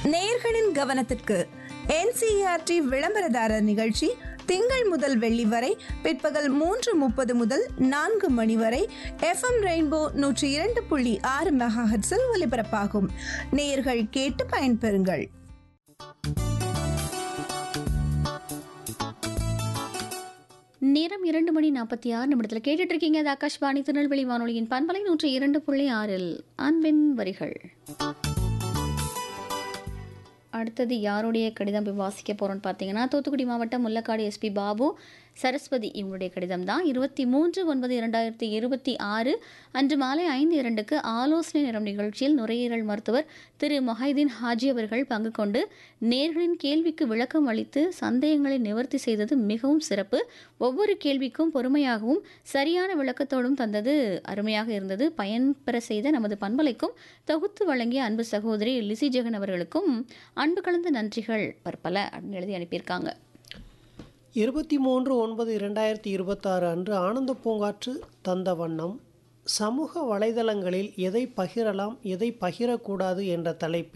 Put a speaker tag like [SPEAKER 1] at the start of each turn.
[SPEAKER 1] நேயர்களின் கவனத்திற்கு என்சிஆர்டி விளம்பரதாரர் நிகழ்ச்சி திங்கள் முதல் வெள்ளி வரை பிற்பகல் மூன்று முப்பது முதல் நான்கு மணி வரை எஃப்எம் ரெயின்போ நூற்றி இரண்டு புள்ளி ஆறு மெகாஹெட்ஸில் ஒலிபரப்பாகும் நேயர்கள் கேட்டு பயன்பெறுங்கள்
[SPEAKER 2] நேரம் இரண்டு மணி நாற்பத்தி ஆறு நிமிடத்தில் கேட்டுட்டு இருக்கீங்க அது ஆகாஷ்வாணி திருநெல்வேலி வானொலியின் பண்பலை நூற்றி இரண்டு புள்ளி ஆறில் அன்பின் வரிகள் அடுத்தது யாருடைய கடிதம் போய் வாசிக்க போகிறோன்னு பார்த்தீங்கன்னா தூத்துக்குடி மாவட்டம் முல்லக்காடு எஸ்பி பாபு சரஸ்வதி இவங்களுடைய கடிதம் தான் இருபத்தி மூன்று ஒன்பது இரண்டாயிரத்தி இருபத்தி ஆறு அன்று மாலை ஐந்து இரண்டுக்கு ஆலோசனை நிறம் நிகழ்ச்சியில் நுரையீரல் மருத்துவர் திரு மொஹைதீன் ஹாஜி அவர்கள் பங்கு கொண்டு நேர்களின் கேள்விக்கு விளக்கம் அளித்து சந்தேகங்களை நிவர்த்தி செய்தது மிகவும் சிறப்பு ஒவ்வொரு கேள்விக்கும் பொறுமையாகவும் சரியான விளக்கத்தோடும் தந்தது அருமையாக இருந்தது பயன்பெற செய்த நமது பண்பலைக்கும் தொகுத்து வழங்கிய அன்பு சகோதரி லிசி ஜெகன் அவர்களுக்கும் அன்பு கலந்த நன்றிகள் பற்பல அப்படின்னு எழுதி அனுப்பியிருக்காங்க
[SPEAKER 3] இருபத்தி மூன்று ஒன்பது இரண்டாயிரத்தி இருபத்தாறு அன்று ஆனந்த பூங்காற்று தந்த வண்ணம் சமூக வலைதளங்களில் எதை பகிரலாம் எதை பகிரக்கூடாது என்ற தலைப்பில்